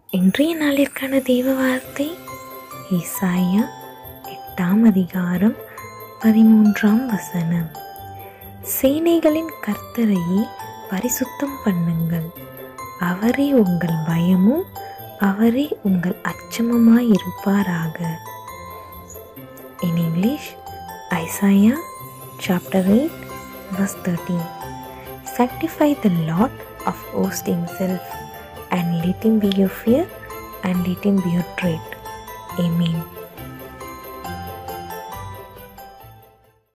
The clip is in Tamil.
இன்றைய நாளிற்கான தெய்வ வார்த்தை இசாயா எட்டாம் அதிகாரம் பதிமூன்றாம் வசனம் சேனைகளின் கர்த்தரையே பரிசுத்தம் பண்ணுங்கள் அவரே உங்கள் பயமும் அவரே உங்கள் அச்சமுமாயிருப்பாராக in English Isaiah chapter 8 verse 13 sanctify the lord of hosts himself and let him be your fear and let him be your dread amen